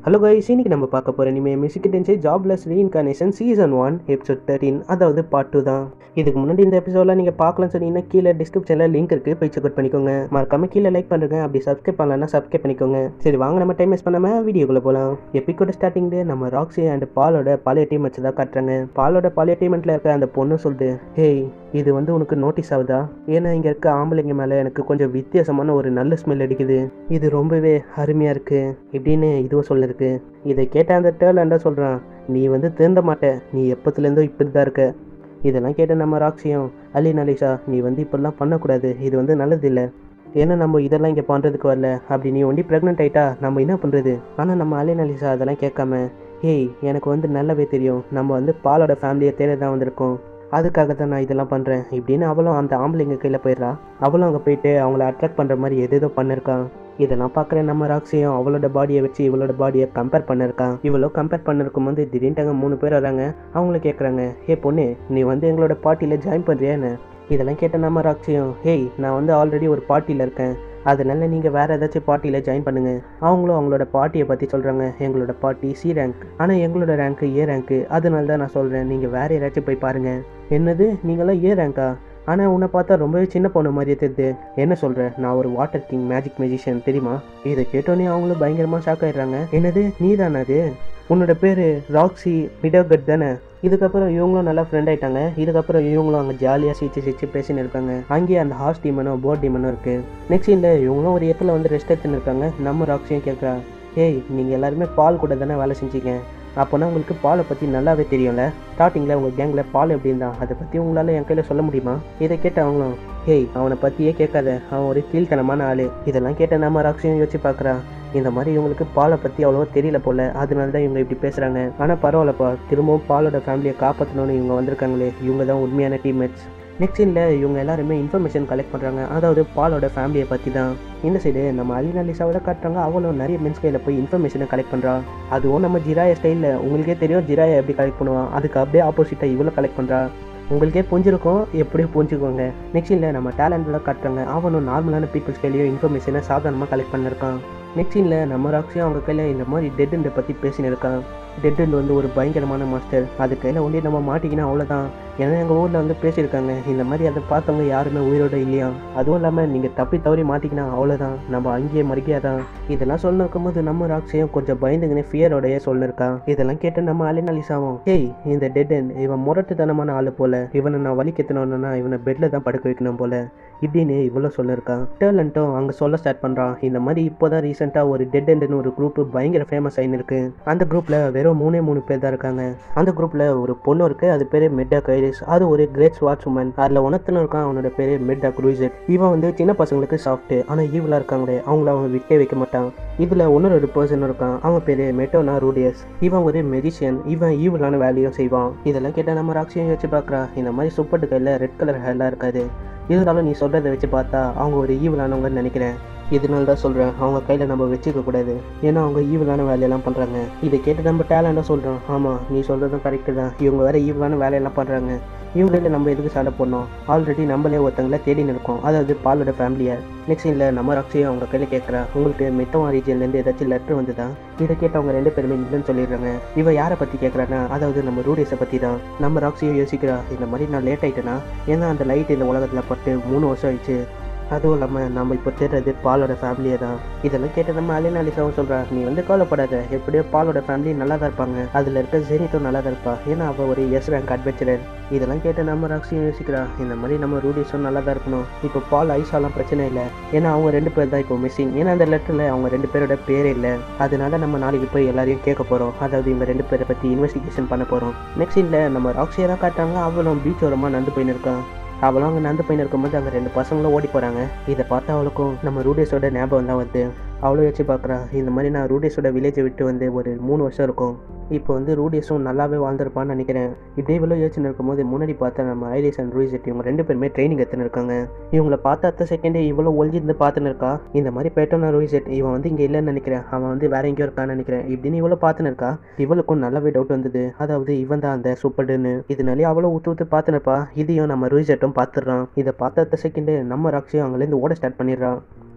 hello guys இன்னைக்கு நம்ம பார்க்க போகிற இனிமே Mushoku Tensei jobless reincarnation season one episode thirteen அதாவது பார்ட் டூ தான் இதுக்கு முன்னாடி இந்த எபிசோடில் நீங்கள் பார்க்கலாம்னு சொன்னீங்கன்னா கீழே டிஸ்கிரிப்ஷனில் லிங்க் இருக்குது போய் செக் அவுட் பண்ணிக்கோங்க மறக்காம கீழே லைக் பண்ணுறேங்க அப்படி சப்ஸ்கிரைப் பண்ணலன்னா சப்ஸ்கிரைப் பண்ணிக்கோங்க சரி வாங்க நம்ம டைம் வேஸ்ட் பண்ணாமல் வீடியோக்குள்ளே போகலாம் எப்பிக்கோட ஸ்டார்டிங்ல நம்ம ராக்ஸி அண்ட் பாலோட பழைய டீம் வச்சு தான் காட்டுறாங்க பாலோட பழைய டீமெண்ட்டில் இருக்க அந்த பொண்ணு சொல்லுது ஹேய் இது வந்து உனக்கு நோட்டீஸ் ஆகுதா ஏன்னா இங்கே இருக்க ஆம்பளைங்க மேலே எனக்கு கொஞ்சம் வித்தியாசமான ஒரு நல்ல ஸ்மெல் அடிக்குது இது ரொம்பவே அருமையாக இருக்கு இப்படின்னு இதுவும் சொல்லிருக்கு இதை கேட்ட அந்த டேர்லாண்டா சொல்கிறான் நீ வந்து திருந்த மாட்ட நீ எப்பத்துலேருந்தோ இப்படி தான் இருக்க இதெல்லாம் கேட்ட நம்ம ராக்ஸியும் அல்லி நலிஷா நீ வந்து இப்படிலாம் பண்ணக்கூடாது இது வந்து நல்லதில்லை ஏன்னா நம்ம இதெல்லாம் இங்கே பண்ணுறதுக்கு வரல அப்படி நீ ஒண்டி ப்ரெக்னென்ட் ஆயிட்டா நம்ம என்ன பண்ணுறது ஆனால் நம்ம அலி நலிஷா அதெல்லாம் கேட்காம ஹேய் எனக்கு வந்து நல்லாவே தெரியும் நம்ம வந்து பாலோட ஃபேமிலியை தேட தான் வந்திருக்கோம் அதுக்காக தான் நான் இதெல்லாம் பண்ணுறேன் இப்படின்னு அவளும் அந்த ஆம்பளைங்க கையில் போயிடுறா அவளும் அங்கே போயிட்டு அவங்கள அட்ராக்ட் பண்ணுற மாதிரி எதேதோ பண்ணிருக்கான் இதெல்லாம் பார்க்குற நம்ம ராக்ஸியும் அவளோட பாடியை வச்சு இவளோட பாடியை கம்பேர் பண்ணிருக்கான் இவ்வளோ கம்பேர் பண்ணிருக்கும் போது திடீர்னு அங்கே மூணு பேர் வராங்க அவங்களும் கேட்குறாங்க ஹே பொண்ணு நீ வந்து எங்களோட பார்ட்டியில் ஜாயின் பண்ணுறியா என்ன இதெல்லாம் கேட்ட நம்ம ராக்ஸியும் ஹேய் நான் வந்து ஆல்ரெடி ஒரு பார்ட்டியில் இருக்கேன் அதனால நீங்கள் வேறு ஏதாச்சும் பார்ட்டியில் ஜாயின் பண்ணுங்க அவங்களும் அவங்களோட பார்ட்டியை பற்றி சொல்கிறாங்க எங்களோட பார்ட்டி சி ரேங்க் ஆனால் எங்களோட ரேங்க்கு ஏ ரேங்க்கு அதனால தான் நான் சொல்கிறேன் நீங்கள் வேறு யாராச்சும் போய் பாருங்கள் என்னது நீங்களாம் ஏ ரேங்க்கா ஆனால் உன்னை பார்த்தா ரொம்பவே சின்ன பொண்ணு மாதிரியே தெரியுது என்ன சொல்கிற நான் ஒரு வாட்டர் கிங் மேஜிக் மேஜிஷியன் தெரியுமா இதை கேட்டோன்னே அவங்களும் பயங்கரமாக ஷாக் ஆயிடுறாங்க என்னது நீ தானே அது உன்னோட பேர் ராக்ஸி மிடோகட் தானே இதுக்கப்புறம் இவங்களும் நல்லா ஃப்ரெண்ட் ஆயிட்டாங்க இதுக்கப்புறம் இவங்களும் அங்கே ஜாலியாக சிரிச்சு சிரிச்சு பேசின்னு இருக்காங்க அங்கேயே அந்த ஹார்ஸ் டீமனும் போர்ட் டீமனும் இருக்குது நெக்ஸ்ட் இல்லை இவங்களும் ஒரு இடத்துல வந்து ரெஸ்ட் எடுத்துன்னு இருக்காங்க நம்ம ராக்ஸியும் கேட்குறா ஏய் நீங்கள் எல்லாருமே பால் கூட தானே வேலை செஞ்சீங்க அப்போனா உங்களுக்கு பாலை பற்றி நல்லாவே தெரியும்ல ஸ்டார்டிங்கில் உங்கள் கேங்கில் பால் எப்படி இருந்தான் அதை பற்றி உங்களால் என் கையில் சொல்ல முடியுமா இதை கேட்ட அவங்களும் ஹேய் அவனை பற்றியே கேட்காத அவன் ஒரு கீழ்த்தனமான ஆள் இதெல்லாம் கேட்ட நம்ம ராக்ஸியும் யோசிச்சு பார்க்குறா இந்த மாதிரி இவங்களுக்கு பாலை பற்றி அவ்வளோவா தெரியல போல அதனால தான் இவங்க இப்படி பேசுகிறாங்க ஆனால் பரவாயில்லப்பா திரும்பவும் பாலோட ஃபேமிலியை காப்பாற்றணும்னு இவங்க வந்திருக்காங்களே இவங்க தான் உண்மையான டீம்மேட்ஸ் நெக்ஸ்ட் சீனில் இவங்க எல்லாருமே இன்ஃபர்மேஷன் கலெக்ட் பண்ணுறாங்க அதாவது பாலோட ஃபேமிலியை பற்றி தான் இந்த சைடு நம்ம அலினா லிசாவோட காட்டுறாங்க அவளும் நிறைய மென்ஸ் கையில் போய் இன்ஃபர்மேஷனை கலெக்ட் பண்ணுறா அதுவும் நம்ம ஜிராய ஸ்டைலில் உங்களுக்கே தெரியும் ஜிராய எப்படி கலெக்ட் பண்ணுவான் அதுக்கு அப்படியே ஆப்போசிட்டாக இவ்வளோ கலெக்ட் பண்ணுறா உங்களுக்கே புரிஞ்சிருக்கும் எப்படியும் புரிஞ்சுக்கோங்க நெக்ஸ்ட் இல்லை நம்ம டேலண்ட்லாம் காட்டுறாங்க அவனும் நார்மலான பீப்புள்ஸ் கையிலையும் இன்ஃபர்மேஷனை சாதாரணமாக கலெக்ட் பண்ணிருக்கான் நெக்ஸ்ட் இல்லை நம்ம ராக்ஸியும் அவங்க கையில் இந்த மாதிரி டெட்டுண்டை பற்றி பேசின்னு இருக்கான் டெட்டுண்ட் வந்து ஒரு பயங்கரமான மாஸ்டர் அது கையில் ஒன்றே நம்ம மாட்டிக்கினா அவ்வளோதான் ஏன்னா எங்கள் ஊரில் வந்து பேசியிருக்காங்க இந்த மாதிரி அதை பார்த்தவங்க யாருமே உயிரோட இல்லையா அதுவும் இல்லாமல் நீங்கள் தப்பி தவறி மாட்டிக்கினா அவ்வளோதான் நம்ம அங்கேயே மறுக்கியாதான் இதெல்லாம் சொல்லிருக்கும் போது நம்ம ராக்ஸையும் கொஞ்சம் பயந்துங்கன்னு ஃபியரோடையே சொல்லிருக்கான் இதெல்லாம் கேட்டு நம்ம அலினாலிசாவும் ஹேய் இந்த டெட்டன் இவன் முரட்டுத்தனமான ஆள் போல இவனை நான் வலிக்கத்தணும்னா இவனை பெட்டில் தான் படுக்க வைக்கணும் போல இப்படின்னு இவ்வளோ சொல்லியிருக்கான் டேலண்ட்டும் அங்கே சொல்ல ஸ்டார்ட் பண்ணுறான் இந்த மாதிரி இப்போ தான் ரீசெண்டாக ஒரு டெட் எண்டுன்னு ஒரு குரூப் பயங்கர ஃபேமஸ் ஆகின்னு இருக்கு அந்த குரூப்பில் வெறும் மூணே மூணு பேர் தான் இருக்காங்க அந்த குரூப்பில் ஒரு பொண்ணு இருக்குது அது பேர் மெட்டா கைரிஸ் அது ஒரு கிரேட் ஸ்வாட்ச் உமன் அதில் உனத்துன்னு இருக்கான் அவனோட பேர் மெட்டா குரூசெட் இவன் வந்து சின்ன பசங்களுக்கு சாஃப்ட்டு ஆனால் ஈவலாக இருக்காங்களே அவங்கள அவன் விட்டே வைக்க மாட்டான் இதில் இன்னொரு ஒரு பர்சன் இருக்கான் அவன் பேர் மெட்டோனா ரூடியஸ் இவன் ஒரு மெஜிஷியன் இவன் ஈவலான வேலையும் செய்வான் இதெல்லாம் கேட்டால் நம்ம ராக்ஸியும் வச்சு பார்க்குறா இந்த மாதிரி சூப்பர் கையில் ரெட் கலர் ஹேர்லாம் இருக்காது இருந்தாலும் நீ சொல்கிறத வச்சு பார்த்தா அவங்க ஒரு ஈவலானவங்கன்னு நினைக்கிறேன் இதனால தான் சொல்கிறேன் அவங்க கையில் நம்ம வச்சுக்க கூடாது ஏன்னா அவங்க ஈவலான வேலையெல்லாம் பண்ணுறாங்க இதை கேட்டு நம்ம டேலண்டாக சொல்கிறோம் ஆமாம் நீ சொல்கிறதும் கரெக்டு தான் இவங்க வேறு ஈவலான வேலையெல்லாம் பண்ணுறாங்க இவங்களில் நம்ம எதுக்கு சண்டை போடணும் ஆல்ரெடி நம்மளே ஒருத்தங்களை தேடின்னு இருக்கோம் அதாவது பாலோட ஃபேமிலியை நெக்ஸ்ட் இல்லை நம்ம ராக்ஸியும் அவங்க கையில் கேட்குறா உங்களுக்கு மெட்டவா ரீஜன்லேருந்து ஏதாச்சும் லெட்டர் வந்துதா இதை கேட்டு அவங்க ரெண்டு பேருமே இல்லைன்னு சொல்லிடுறாங்க இவ யாரை பற்றி கேட்குறான்னா அதாவது நம்ம ரூடியஸை பற்றி தான் நம்ம ராக்ஸியும் யோசிக்கிறா இந்த மாதிரி நான் லேட் ஆகிட்டேன்னா ஏன்னா அந்த லைட் இந்த உலகத்தில் பட்டு மூணு வருஷம் ஆயிடுச்சு அதுவும் இல்லாமல் நம்ம இப்போ தேடுறது பாலோட ஃபேமிலியை தான் இதெல்லாம் கேட்டு நம்ம அலினா அலிசாவும் சொல்கிறா நீ வந்து கவலைப்படாத எப்படியோ பாலோட ஃபேமிலி நல்லா தான் இருப்பாங்க அதில் இருக்க ஜெனிட்டும் நல்லா தான் இருப்பா ஏன்னா அவள் ஒரு எஸ் ரேங்க் அட்வென்ச்சரர் இதெல்லாம் கேட்டு நம்ம ராக்ஸியும் யோசிக்கிறா இந்த மாதிரி நம்ம ரூடிஸும் நல்லா தான் இருக்கணும் இப்போ பால் ஐஸாலாம் பிரச்சனை இல்லை ஏன்னா அவங்க ரெண்டு பேர் தான் இப்போ மிஸ்ஸிங் ஏன்னா அந்த லெட்டரில் அவங்க ரெண்டு பேரோட பேரே இல்லை அதனால நம்ம நாளைக்கு போய் எல்லாரையும் கேட்க போகிறோம் அதாவது இவங்க ரெண்டு பேரை பற்றி இன்வெஸ்டிகேஷன் பண்ண போகிறோம் நெக்ஸ்ட் இல்லை நம்ம ராக்ஸியை தான் காட்டுறாங்க அவளும் பீச் ஓரமாக நடந்து போயின்னு இருக்கான் அவளும் அங்கே நடந்து போயின்னு இருக்கும்போது அங்கே ரெண்டு பசங்களும் ஓடி போகிறாங்க இதை பார்த்து அவளுக்கும் நம்ம ரூடேஸோட ஞாபகம் தான் வந்து அவளும் வச்சு பார்க்குறா இந்த மாதிரி நான் ரூடேஸோட வில்லேஜை விட்டு வந்து ஒரு மூணு வருஷம் இருக்கும் இப்போ வந்து ரூடியஸும் நல்லாவே வாழ்ந்திருப்பான்னு நினைக்கிறேன் இப்படியே இவ்வளோ யோசனை இருக்கும்போது முன்னாடி பார்த்தா நம்ம ஐரிஸ் அண்ட் ரூயிசெட் இவங்க ரெண்டு பேருமே ட்ரைனிங் எடுத்துன்னு இருக்காங்க இவங்களை பார்த்த அடுத்த செகண்டே இவ்வளோ ஒழிஞ்சிருந்து பார்த்துன்னு இருக்கா இந்த மாதிரி பேட்டோனா ரூயிசெட் இவன் வந்து இங்கே இல்லைன்னு நினைக்கிறேன் அவன் வந்து வேற எங்கேயோ இருக்கான்னு நினைக்கிறேன் இப்படின்னு இவ்வளோ பார்த்துன்னு இருக்கா இவளுக்கும் நல்லாவே டவுட் வந்தது அதாவது இவன் தான் அந்த சூப்பர்டுன்னு இதனாலே அவ்வளோ ஊத்து ஊத்து பார்த்துன்னு இருப்பா இதையும் நம்ம ரூயிசெட்டும் பார்த்துடுறான் இதை பார்த்த அடுத்த செகண்டே நம்ம ராக்ஸியும் அங்கேருந்து ஓட ஸ்டார்ட் பண்ணிடுறான்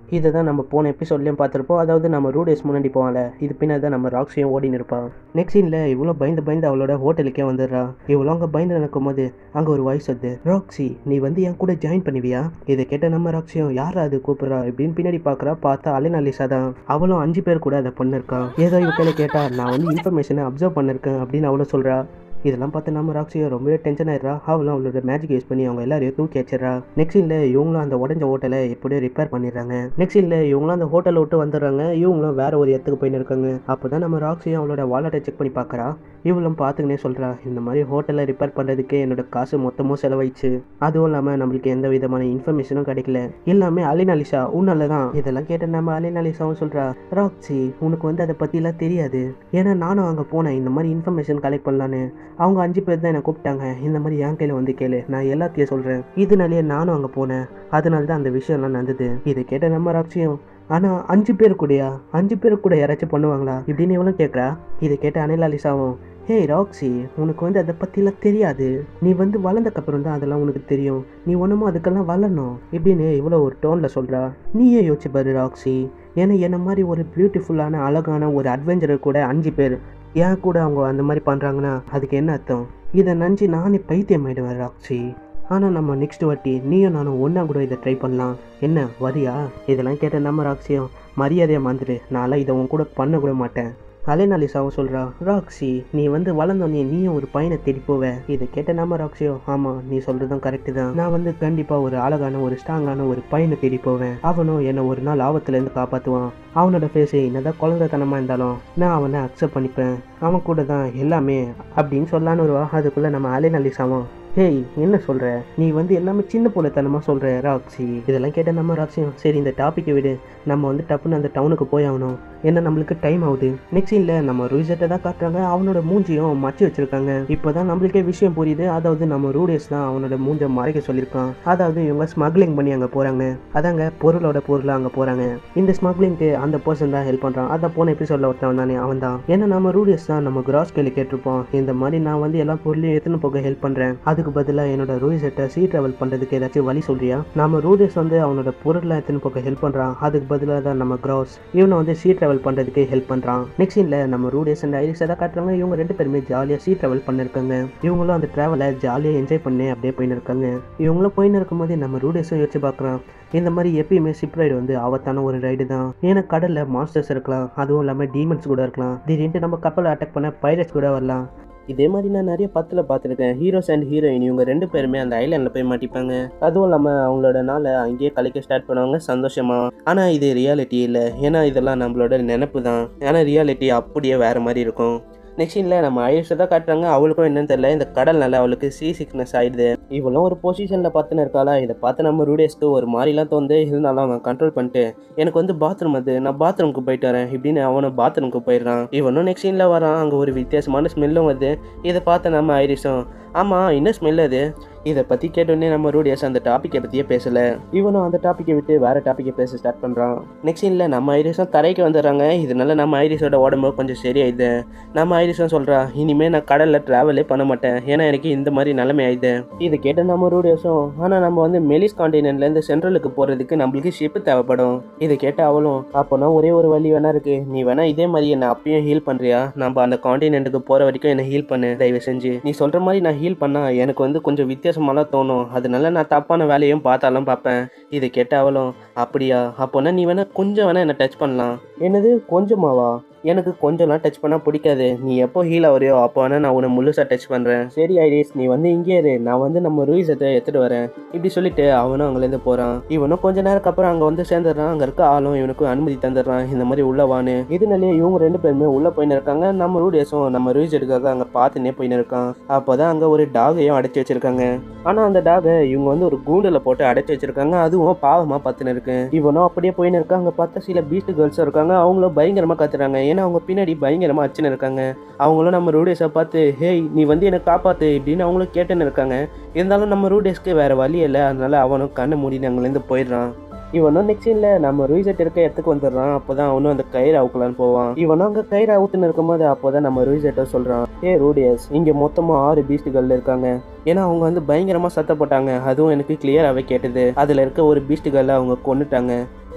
இதை தான் நம்ம போன எபிசோட்லேயும் பார்த்துருப்போம் அதாவது நம்ம ரூடேஸ் முன்னாடி போவாங்கல்ல இது பின்னாடி தான் நம்ம ராக்ஸியும் ஓடின்னு இருப்பான் நெக்ஸ்ட் சீனில் இவ்வளோ பயந்து பயந்து அவளோட ஹோட்டலுக்கே வந்துடுறா இவ்வளோ அங்கே பயந்து நடக்கும் போது அங்கே ஒரு வாய்ஸ் வருது ராக்ஸி நீ வந்து என் கூட ஜாயின் பண்ணுவியா இதை கேட்ட நம்ம ராக்ஸியும் யாரா அது கூப்பிட்றா இப்படின்னு பின்னாடி பார்க்குறா பார்த்தா அலினாலிசா தான் அவளும் அஞ்சு பேர் கூட அதை பண்ணிருக்கான் ஏதோ இவக்கையில கேட்டா நான் வந்து இன்ஃபர்மேஷனை அப்சர்வ் பண்ணிருக்கேன் அப்படின்னு அவளும் சொல்றா இதெல்லாம் பார்த்து நம்ம ராக்ஸியோ ரொம்பவே டென்ஷன் ஆயிடுறா அவளும் அவளோட மேஜிக் யூஸ் பண்ணி அவங்க எல்லாரையும் தூக்கி வச்சிடறா நெக்ஸ்ட் இல்லை இவங்களும் அந்த உடஞ்ச ஹோட்டலை எப்படியோ ரிப்பேர் பண்ணிடுறாங்க நெக்ஸ்ட் இல்லை இவங்களும் அந்த ஹோட்டலை விட்டு வந்துடுறாங்க இவங்களும் வேற ஒரு இடத்துக்கு போயின்னு இருக்காங்க அப்போ நம்ம ராக்ஸியும் அவளோட வாலெட்டை செக் பண்ணி பார்க்குறா இவளும் பார்த்துக்கினே சொல்கிறா இந்த மாதிரி ஹோட்டலை ரிப்பேர் பண்ணுறதுக்கே என்னோட காசு மொத்தமும் செலவாயிடுச்சு அதுவும் இல்லாமல் நம்மளுக்கு எந்த விதமான இன்ஃபர்மேஷனும் கிடைக்கல எல்லாமே அலினாலிஷா உன்னால தான் இதெல்லாம் கேட்ட நம்ம அலினாலிஷாவும் சொல்கிறா ராக்ஸி உனக்கு வந்து அதை பற்றிலாம் தெரியாது ஏன்னா நானும் அங்கே போனேன் இந்த மாதிரி இன்ஃபர்மேஷன் கலெக்ட் பண்ணலான்னு அவங்க அஞ்சு பேர் தான் என்னை கூப்பிட்டாங்க இந்த மாதிரி என் கையில் வந்து கேளு நான் எல்லாத்தையும் சொல்கிறேன் இதனாலேயே நானும் அங்கே போனேன் அதனால தான் அந்த விஷயம்லாம் நடந்தது இதை கேட்ட நம்ம ராக்ஷியும் ஆனால் அஞ்சு பேர் கூடயா அஞ்சு பேர் கூட யாராச்சும் பண்ணுவாங்களா இப்படின்னு இவளும் கேட்குறா இதை கேட்ட அனிலாலிசாவும் ஹேய் ராக்ஸி உனக்கு வந்து அதை பற்றிலாம் தெரியாது நீ வந்து வளர்ந்தக்கப்புறம் தான் அதெல்லாம் உனக்கு தெரியும் நீ ஒன்றுமோ அதுக்கெல்லாம் வளரணும் இப்படின்னு இவ்வளோ ஒரு டோனில் சொல்கிறா நீயே யோசிச்சு பாரு ராக்ஸி ஏன்னா என்ன மாதிரி ஒரு பியூட்டிஃபுல்லான அழகான ஒரு அட்வென்ச்சரர் கூட அஞ்சு பேர் ஏன் கூட அவங்க அந்த மாதிரி பண்ணுறாங்கன்னா அதுக்கு என்ன அர்த்தம் இதை நினச்சி நானே பைத்தியம் ஆயிடுவேன் ராக்ஸி ஆனால் நம்ம நெக்ஸ்ட் வாட்டி நீயும் நானும் ஒன்றா கூட இதை ட்ரை பண்ணலாம் என்ன வரியா இதெல்லாம் கேட்ட நம்ம ராக்ஸியும் மரியாதையாக மறந்துடு நான்லாம் இதை உன் கூட பண்ண கூட மாட்டேன் அலைனாலிசாவும் சொல்கிறா ராக்ஸி நீ வந்து வளர்ந்தோடனே நீயும் ஒரு பையனை தேடி போவ இதை கேட்ட நம்ம ராக்ஸியோ ஆமாம் நீ சொல்கிறதும் கரெக்டு தான் நான் வந்து கண்டிப்பாக ஒரு அழகான ஒரு ஸ்ட்ராங்கான ஒரு பையனை தேடி போவேன் அவனும் என்னை ஒரு நாள் ஆபத்துலேருந்து காப்பாற்றுவான் அவனோட ஃபேஸு என்னதான் குழந்தைத்தனமாக இருந்தாலும் நான் அவனை அக்செப்ட் பண்ணிப்பேன் அவன் கூட தான் எல்லாமே அப்படின்னு சொல்லான்னு வருவா அதுக்குள்ளே நம்ம அலைனாலிசாவும் ஹேய் என்ன சொல்கிற நீ வந்து எல்லாமே சின்ன போலத்தனமாக சொல்கிற ராக்ஸி இதெல்லாம் கேட்ட நம்ம ராக்ஸியும் சரி இந்த டாப்பிக்கை விடு நம்ம வந்து டப்புன்னு அந்த டவுனுக்கு போய் ஆகணும் ஏன்னா நம்மளுக்கு டைம் ஆகுது நெக்ஸ்ட் சீனில் நம்ம ரூசெட்டை தான் காட்டுறாங்க அவனோட மூஞ்சியும் மச்சு வச்சிருக்காங்க இப்போ தான் நம்மளுக்கே விஷயம் புரியுது அதாவது நம்ம ரூடேஸ் தான் அவனோட மூஞ்சை மறைக்க சொல்லியிருக்கான் அதாவது இவங்க ஸ்மக்லிங் பண்ணி அங்கே போகிறாங்க அதாங்க பொருளோட பொருளாக அங்கே போகிறாங்க இந்த ஸ்மக்லிங்க்கு அந்த பர்சன் தான் ஹெல்ப் பண்ணுறான் அதான் போன எபிசோடில் ஒருத்தவன் தானே அவன் தான் ஏன்னா நம்ம ரூடேஸ் தான் நம்ம கிராஸ் கேள்வி கேட்டிருப்போம் இந்த மாதிரி நான் வந்து எல்லா பொருளையும் எடுத்துன்னு போக ஹெல்ப் பண்ணுறேன் அதுக்கு பதிலாக என்னோட ரூசெட்டை சீ ட்ராவல் பண்ணுறதுக்கு ஏதாச்சும் வழி சொல்றியா நம்ம ரூடேஸ் வந்து அவனோட பொருளை எடுத்துன்னு போக ஹெல்ப் பண்ணுறான் அதுக்கு பதிலாக தான் நம்ம கிராஸ் இவனை வந்து சீ ட்ராவல் பண்ணுறதுக்கு ஹெல்ப் பண்ணுறான் நெக்ஸ்ட் சீனில் நம்ம ரூடேஸ் அண்ட் ஐரிஸ் தான் காட்டுறாங்க இவங்க ரெண்டு பேருமே ஜாலியாக சீ ட்ராவல் பண்ணிருக்காங்க இவங்களும் அந்த ட்ராவலை ஜாலியாக என்ஜாய் பண்ணி அப்படியே போயின்னு இருக்காங்க இவங்களும் போயின்னு இருக்கும்போது நம்ம ரூடேஸும் யோசிச்சு பார்க்குறான் இந்த மாதிரி எப்பயுமே ஷிப் ரைடு வந்து ஆபத்தான ஒரு ரைடு தான் ஏன்னா கடலில் மான்ஸ்டர்ஸ் இருக்கலாம் அதுவும் இல்லாமல் டீமன்ஸ் கூட இருக்கலாம் திடீர்னு நம்ம கப்பலை அட்டாக் பண்ண பைரட்ஸ் கூட வரலாம் இதே மாதிரி நான் நிறைய படத்தில் பார்த்துருக்கேன் ஹீரோஸ் அண்ட் ஹீரோயின் இவங்க ரெண்டு பேருமே அந்த ஐலாண்டில் போய் மாட்டிப்பாங்க அதுவும் இல்லாமல் அவங்களோட நாளை அங்கேயே கலைக்க ஸ்டார்ட் பண்ணுவாங்க சந்தோஷமா ஆனால் இது ரியாலிட்டி இல்லை ஏன்னா இதெல்லாம் நம்மளோட நினப்பு தான் ஏன்னா ரியாலிட்டி அப்படியே வேறு மாதிரி இருக்கும் நெக்ஸ்ட் சீனில் நம்ம ஐஷை தான் காட்டுறாங்க அவளுக்கும் என்னன்னு தெரியல இந்த கடல்னால அவளுக்கு சீ சிக்னஸ் ஆயிடுது இவளும் ஒரு பொசிஷனில் பார்த்துன்னு இருக்காளா இதை பார்த்து நம்ம ரூடேஸ்க்கு ஒரு மாதிரிலாம் தோந்து இருந்தாலும் அவன் கண்ட்ரோல் பண்ணிட்டு எனக்கு வந்து பாத்ரூம் அது நான் பாத்ரூமுக்கு போயிட்டு வரேன் இப்படின்னு அவனும் பாத்ரூமுக்கு போயிடுறான் இவனும் நெக்ஸ்ட் சீனில் வரான் அங்கே ஒரு வித்தியாசமான ஸ்மெல்லும் வருது இதை பார்த்த நம்ம ஐரிஷும் ஆமாம் என்ன ஸ்மெல் அது இதை பற்றி கேட்டோடனே நம்ம ரூடியஸ் அந்த டாப்பிக்கை பற்றியே பேசலை இவனும் அந்த டாப்பிக்கை விட்டு வேறு டாப்பிக்கை பேச ஸ்டார்ட் பண்ணுறான் நெக்ஸ்ட் இல்லை நம்ம ஐரிஸும் தரைக்கு வந்துடுறாங்க இதனால நம்ம ஐரிஸோட உடம்பு கொஞ்சம் சரியாயிடுது நம்ம ஐரிஸும் சொல்கிறா இனிமேல் நான் கடலில் ட்ராவலே பண்ண மாட்டேன் ஏன்னா எனக்கு இந்த மாதிரி நிலைமை ஆயிடுது இதை கேட்ட நம்ம ரூடியஸும் ஆனால் நம்ம வந்து மெலிஸ் காண்டினென்ட்லேருந்து சென்ட்ரலுக்கு போகிறதுக்கு நம்மளுக்கு ஷிப்பு தேவைப்படும் இதை கேட்ட அவளும் அப்போனா ஒரே ஒரு வழி வேணா இருக்கு நீ வேணா இதே மாதிரி என்னை அப்பயும் ஹீல் பண்ணுறியா நம்ம அந்த காண்டினென்ட்டுக்கு போகிற வரைக்கும் என்னை ஹீல் பண்ணு தயவு செஞ்சு நீ சொல்கிற மாதிரி நான் ஹீல் பண்ணால் எனக்கு வந்து கொஞ்சம் வித்தியாசமாலாம் தோணும் அதனால நான் தப்பான வேலையும் பார்த்தாலும் பார்ப்பேன் இதை கேட்ட அவளும் அப்படியா அப்போனா நீ வேணா கொஞ்சம் வேணா என்னை டச் பண்ணலாம் என்னது கொஞ்சமாவா எனக்கு கொஞ்சம்லாம் டச் பண்ணால் பிடிக்காது நீ எப்போ ஹீல் ஆவறியோ அப்போ வேணா நான் உன்னை முழுசாக டச் பண்ணுறேன் சரி ஐரிஸ் நீ வந்து இங்கே இரு நான் வந்து நம்ம ரூயிசத்தை எடுத்துகிட்டு வரேன் இப்படி சொல்லிட்டு அவனும் அங்கேருந்து போகிறான் இவனும் கொஞ்ச நேரத்துக்கு அப்புறம் அங்கே வந்து சேர்ந்துடுறான் அங்கே இருக்க ஆளும் இவனுக்கு அனுமதி தந்துடுறான் இந்த மாதிரி உள்ள வான்னு இதனாலேயே இவங்க ரெண்டு பேருமே உள்ளே போயின்னு இருக்காங்க நம்ம ரூடியஸும் நம்ம ரூயிசட்டுக்காக அங்கே பார்த்துனே போயின்னு இருக்கான் அப்போ தான் அங்கே ஒரு டாகையும் அடைச்சி வச்சிருக்காங்க ஆனால் அந்த டாகை இவங்க வந்து ஒரு கூண்டில் போட்டு அடைச்சி வச்சிருக்காங்க அதுவும் பாவமாக பார்த்துன்னு இருக்கு இவனும் அப்படியே போயின்னு இருக்காங்க அங்கே பார்த்தா சில பீஸ்ட் கேர்ள்ஸும் இருக்காங்க அவங்களும் பயங்கரமாக கத்துறாங்க ஏன்னா அவங்க பின்னாடி பயங்கரமாக அச்சுன்னு இருக்காங்க அவங்களும் நம்ம ரூடேஸை பார்த்து ஹேய் நீ வந்து என்னை காப்பாத்து இப்படின்னு அவங்களும் கேட்டுன்னு இருக்காங்க இருந்தாலும் நம்ம ரூடேஸ்க்கு வேற வழி இல்லை அதனால அவனும் கண்ணை மூடின்னு அங்கேருந்து போயிடுறான் இவனும் நெக்ஸ்ட் சீனில் நம்ம ரூசெட் இருக்க இடத்துக்கு வந்துடுறான் அப்போ தான் அவனும் அந்த கயிறு அவுக்கலான்னு போவான் இவனும் அங்கே கயிறு அவுத்துன்னு இருக்கும்போது அப்போ தான் நம்ம ரூசெட்டை சொல்கிறான் ஏ ரூடியஸ் இங்கே மொத்தமாக ஆறு பீஸ்ட்டுகள் இருக்காங்க ஏன்னா அவங்க வந்து பயங்கரமாக சத்தப்பட்டாங்க அதுவும் எனக்கு கிளியராகவே கேட்டது அதில் இருக்க ஒரு பீஸ்ட்டுகளை அவங்க கொண்டுட்டாங்க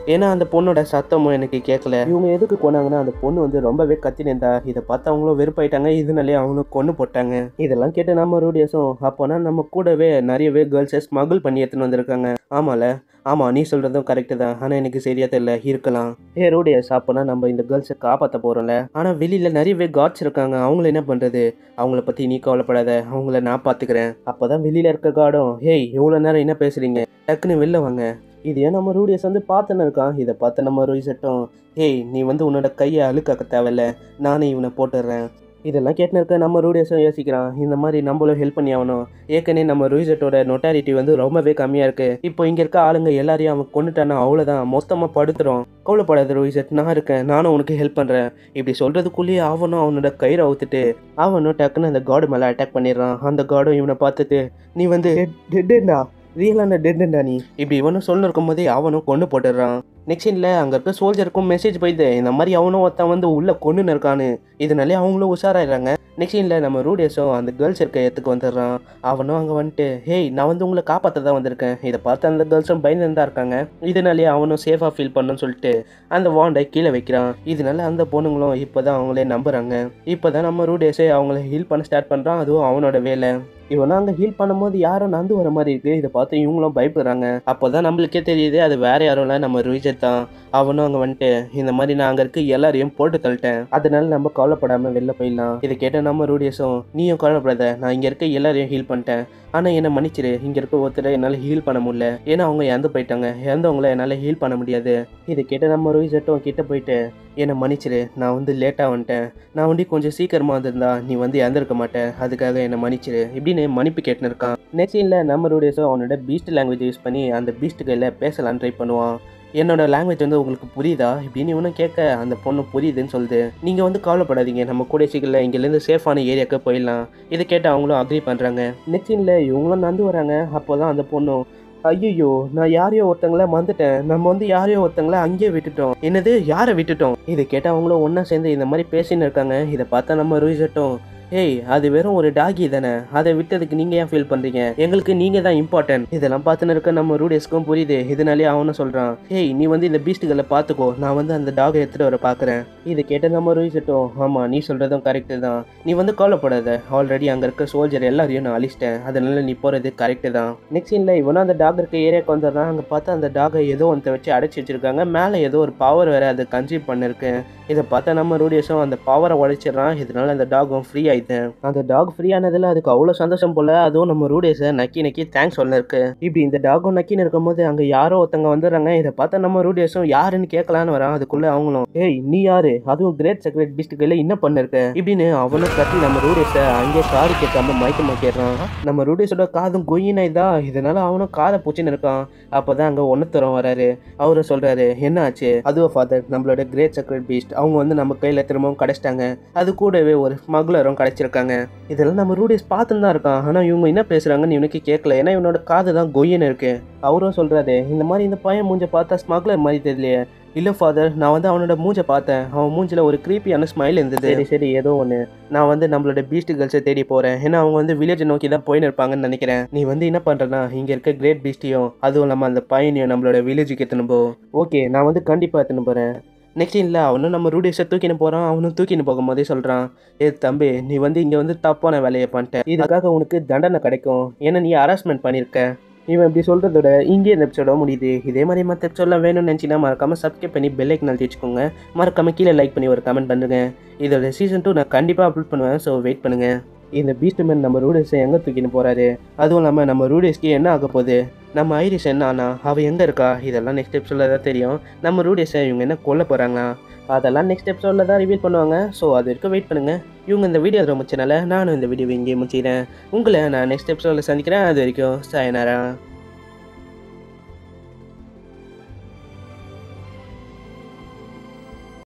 ஏன்னா அந்த பொண்ணோட சத்தமும் எனக்கு கேட்கல இவங்க எதுக்கு கொண்டாங்கன்னா அந்த பொண்ணு வந்து ரொம்பவே கத்தினேந்தா இதை பார்த்து அவங்களும் வெறுப்பாயிட்டாங்க இதனாலே அவங்களும் கொண்டு போட்டாங்க இதெல்லாம் கேட்டு நம்ம ரூடியஸும் அப்போனா நம்ம கூடவே நிறையவே கேர்ள்ஸை ஸ்மகிள் பண்ணி எடுத்துன்னு வந்திருக்காங்க ஆமால ஆமா நீ சொல்றதும் கரெக்டு தான் ஆனா எனக்கு சரியா தெரியல இருக்கலாம் ஏ ரூடியஸ் அப்போனா நம்ம இந்த கேர்ள்ஸை காப்பாற்ற போறோம்ல ஆனா வெளியில நிறையவே காட்ஸ் இருக்காங்க அவங்கள என்ன பண்றது அவங்கள பத்தி நீ கவலைப்படாத அவங்கள நான் பாத்துக்கிறேன் அப்பதான் வெளியில இருக்க காடும் ஹேய் இவ்வளவு நேரம் என்ன பேசுறீங்க டக்குன்னு வெளில வாங்க இது ஏன் நம்ம ரூடியஸ் வந்து பார்த்துன்னு இருக்கான் இதை பார்த்து நம்ம ரூசட்டும் ஹேய் நீ வந்து உன்னோட கையை அழுக்காக்க தேவையில்ல நானே இவனை போட்டுடுறேன் இதெல்லாம் கேட்டுன்னு இருக்க நம்ம ரூடியஸும் யோசிக்கிறான் இந்த மாதிரி நம்மளும் ஹெல்ப் பண்ணி ஆகணும் ஏற்கனவே நம்ம ரூசட்டோட நொட்டாரிட்டி வந்து ரொம்பவே கம்மியாக இருக்கு இப்போ இங்கே இருக்க ஆளுங்க எல்லாரையும் அவன் கொண்டுட்டானா அவ்வளோதான் மொத்தமாக படுத்துறோம் கவலைப்படாத ரூசட் நான் இருக்கேன் நானும் உனக்கு ஹெல்ப் பண்ணுறேன் இப்படி சொல்கிறதுக்குள்ளேயே அவனும் அவனோட கயிறை அவுத்துட்டு அவனும் டக்குன்னு அந்த காடு மேலே அட்டாக் பண்ணிடுறான் அந்த காடும் இவனை பார்த்துட்டு நீ வந்து டெட்டா ரியலான டெட்டா நீ இப்படி இவனும் சொல்ல இருக்கும் போதே அவனும் கொண்டு போட்டுடுறான் நெக்ஸ்ட் சீனில் அங்கே இருக்க சோல்ஜருக்கும் மெசேஜ் போயிடுது இந்த மாதிரி அவனும் ஒருத்தன் வந்து உள்ளே கொண்டுன்னு இருக்கான்னு இதனாலே அவங்களும் உஷாராயிடுறாங்க நெக்ஸ்ட் சீனில் நம்ம ரூடியஸும் அந்த கேர்ள்ஸ் இருக்க இடத்துக்கு வந்துடுறான் அவனும் அங்கே வந்துட்டு ஹேய் நான் வந்து உங்களை காப்பாற்ற தான் வந்திருக்கேன் இதை பார்த்து அந்த கேர்ள்ஸும் பயந்து தான் இருக்காங்க இதனாலே அவனும் சேஃபாக ஃபீல் பண்ணணும்னு சொல்லிட்டு அந்த வாண்டை கீழே வைக்கிறான் இதனால அந்த பொண்ணுங்களும் இப்போ தான் அவங்களே நம்புறாங்க இப்போ தான் நம்ம ரூடியஸே அவங்கள ஹீல் பண்ண ஸ்டார்ட் பண்ணுறான் அதுவும் அவனோட வேலை இவனா அங்கே ஹீல் பண்ணும்போது யாரும் நந்து வர மாதிரி இருக்கு இதை பார்த்து இவங்களும் பயப்படுறாங்க அப்போதான் நம்மளுக்கே தெரியுது அது வேற யாரும் இல்லை நம்ம ருவிஜத் தான் அவனும் அங்கே வந்துட்டு இந்த மாதிரி நான் அங்கே இருக்க எல்லாரையும் போட்டு தள்ளிட்டேன் அதனால நம்ம கவலைப்படாமல் வெளில போயிடலாம் இதை கேட்ட நம்ம ரூடியஸும் நீயும் கவலைப்படாத நான் இங்கே இருக்க எல்லாரையும் ஹீல் பண்ணிட்டேன் ஆனால் என்னை மன்னிச்சிரு இங்கே இருக்க ஒருத்தரை என்னால் ஹீல் பண்ண முடியல ஏன்னா அவங்க இறந்து போயிட்டாங்க இறந்தவங்கள என்னால் ஹீல் பண்ண முடியாது இதை கேட்ட நம்ம ரோஹிசட்டும் கிட்ட போயிட்டு என்னை மன்னிச்சிரு நான் வந்து லேட்டாக வந்துட்டேன் நான் வந்து கொஞ்சம் சீக்கிரமாக வந்திருந்தா நீ வந்து இறந்துருக்க மாட்டேன் அதுக்காக என்னை மன்னிச்சிரு இப்படின்னு மன்னிப்பு கேட்டுன்னு இருக்கான் நெக்ஸ்ட் சீனில் நம்ம ரூடியஸும் அவனோட பீஸ்ட் லாங்குவேஜ் யூஸ் பண்ணி அந்த பீஸ்ட் கையில் பேசலான்னு ட்ரை பண்ணுவான் என்னோட லாங்குவேஜ் வந்து உங்களுக்கு புரியுதா இப்படின்னு இவனும் கேட்க அந்த பொண்ணு புரியுதுன்னு சொல்லுது நீங்கள் வந்து கவலைப்படாதீங்க நம்ம கூட சீக்கிரம் இங்கேருந்து சேஃபான ஏரியாவுக்கு போயிடலாம் இதை கேட்டு அவங்களும் அக்ரி பண்ணுறாங்க நெக்ஸ்ட் சீனில் இவங்களும் நடந்து வராங்க அப்போ தான் அந்த பொண்ணும் ஐயோ நான் யாரையோ ஒருத்தங்கள மறந்துட்டேன் நம்ம வந்து யாரையோ ஒருத்தங்கள அங்கேயே விட்டுட்டோம் என்னது யாரை விட்டுட்டோம் இதை கேட்டு அவங்களும் ஒன்றா சேர்ந்து இந்த மாதிரி பேசின்னு இருக்காங்க இதை பார்த்தா நம்ம ரூசட்டும் ஏய் அது வெறும் ஒரு டாகி தானே அதை விட்டதுக்கு நீங்கள் ஏன் ஃபீல் பண்ணுறீங்க எங்களுக்கு நீங்கள் தான் இம்பார்ட்டன்ட் இதெல்லாம் பார்த்துன்னு இருக்க நம்ம ரூடேஸ்க்கும் புரியுது இதனாலே அவனும் சொல்கிறான் ஏய் நீ வந்து இந்த பீஸ்ட்டுகளை பார்த்துக்கோ நான் வந்து அந்த டாகை எடுத்துகிட்டு வர பார்க்குறேன் இதை கேட்ட நம்ம ரூசட்டும் ஆமாம் நீ சொல்கிறதும் கரெக்டு தான் நீ வந்து கவலைப்படாத ஆல்ரெடி அங்கே இருக்க சோல்ஜர் எல்லாரையும் நான் அழிச்சிட்டேன் அதனால நீ போகிறது கரெக்டு தான் நெக்ஸ்ட் இல்லை இவனும் அந்த டாக் இருக்க ஏரியாவுக்கு வந்துடுறான் அங்கே பார்த்தா அந்த டாகை ஏதோ ஒன்றை வச்சு அடைச்சி வச்சிருக்காங்க மேலே ஏதோ ஒரு பவர் வேறு அதை கன்சீவ் பண்ணிருக்கு இதை பார்த்தா நம்ம ரூடியஸும் அந்த பவரை உடைச்சிடுறான் இதனால அந்த டாகும் ஃப்ரீ ஆயிட்டேன் அந்த டாக் ஃப்ரீ ஆனதில் அதுக்கு அவ்வளோ சந்தோஷம் போல அதுவும் நம்ம ரூடியஸை நக்கி நக்கி தேங்க்ஸ் சொல்ல இருக்கு இப்படி இந்த டாகும் நக்கின்னு இருக்கும்போது அங்கே யாரோ ஒருத்தங்க வந்துடுறாங்க இதை பார்த்தா நம்ம ரூடியஸும் யாருன்னு கேட்கலான்னு வரான் அதுக்குள்ள அவங்களும் ஏய் நீ யாரு அதுவும் கிரேட் செக்ரெட் பீஸ்ட் கையில் என்ன பண்ணிருக்க இப்படின்னு அவனும் கட்டி நம்ம ரூடியஸை அங்கேயே சாரி கேட்காம மயக்க மாட்டிடுறான் நம்ம ரூடியஸோட காதும் கொயினா இதா இதனால அவனும் காதை பூச்சின்னு இருக்கான் அப்போதான் அங்கே ஒன்றுத்தரம் வராரு அவரும் சொல்றாரு என்ன ஆச்சு அதுவும் ஃபாதர் நம்மளோட கிரேட் செக்ரெட் பீஸ்ட் அவங்க வந்து நம்ம கையில் திரும்பவும் கிடைச்சிட்டாங்க அது கூடவே ஒரு ஸ்மக்லரும் கிடைச்சிருக்காங்க இதெல்லாம் நம்ம ரூடியஸ் பார்த்துன்னு தான் இருக்கான் ஆனால் இவங்க என்ன பேசுகிறாங்கன்னு இவனுக்கு கேட்கல ஏன்னா இவனோட காது தான் கொய்யன்னு இருக்கு அவரும் சொல்கிறாரு இந்த மாதிரி இந்த பையன் மூஞ்ச பார்த்தா ஸ்மக்லர் மாதிரி தெரியலையே இல்லை ஃபாதர் நான் வந்து அவனோட மூஞ்சை பார்த்தேன் அவன் மூஞ்சில் ஒரு க்ரீப்பியான ஸ்மைல் இருந்தது சரி சரி ஏதோ ஒன்று நான் வந்து நம்மளோட பீஸ்ட் கேர்ள்ஸை தேடி போகிறேன் ஏன்னா அவங்க வந்து வில்லேஜை நோக்கி தான் போயின்னு இருப்பாங்கன்னு நினைக்கிறேன் நீ வந்து என்ன பண்ணுறனா இங்கே இருக்க கிரேட் பீஸ்டையும் அதுவும் இல்லாமல் அந்த பையனையும் நம்மளோட வில்லேஜுக்கு எத்தனை போ ஓகே நான் வந்து கண்டிப்பாக எத்தனை போகிறேன் நெக்ஸ்ட் இல்லை அவனும் நம்ம ரூடியஸை தூக்கின்னு போகிறான் அவனும் தூக்கின்னு போகும்போதே சொல்கிறான் ஏ தம்பி நீ வந்து இங்கே வந்து தப்பான வேலையை பண்ணிட்ட இதுக்காக உனக்கு தண்டனை கிடைக்கும் ஏன்னா நீ ஹராஸ்மெண்ட் பண்ணியிருக்க இவன் இப்படி சொல்கிறதோட இங்கே இந்த எபிசோட முடியுது இதே மாதிரி மற்ற எபிசோட்லாம் வேணும்னு நினச்சினா மறக்காமல் சப்ஸ்கிரைப் பண்ணி பெல் ஐக்கன் அழுத்தி வச்சுக்கோங்க மறக்காமல் கீழே லைக் பண்ணி ஒரு கமெண்ட் பண்ணுங்க இதோட சீசன் டூ நான் கண்டிப்பாக அப்லோட் பண்ணுவேன் ஸோ வெயிட் பண்ணுங்கள் இந்த பீஸ்ட் மேன் நம்ம ரூடேஸை எங்கே தூக்கின்னு போகிறாரு அதுவும் இல்லாமல் நம்ம ரூடேஸ்க்கு என்ன ஆக போகுது நம்ம ஐரிஷ் என்ன ஆனா அவள் எங்கே இருக்கா இதெல்லாம் நெக்ஸ்ட் எபிசோடில் தான் தெரியும் நம்ம ரூடேஸை இவங்க என்ன கொல்ல போகிறாங்களா அதெல்லாம் நெக்ஸ்ட் எபிசோடில் தான் ரிவீல் பண்ணுவாங்க ஸோ அது வரைக்கும் வெயிட் பண்ணுங்கள் இவங்க இந்த வீடியோ ரொம்ப முடிச்சனால நானும் இந்த வீடியோ இங்கே முடிச்சிக்கிறேன் உங்களை நான் நெக்ஸ்ட் எபிசோடில் சந்திக்கிறேன் அது வரைக்கும் சாயனாரா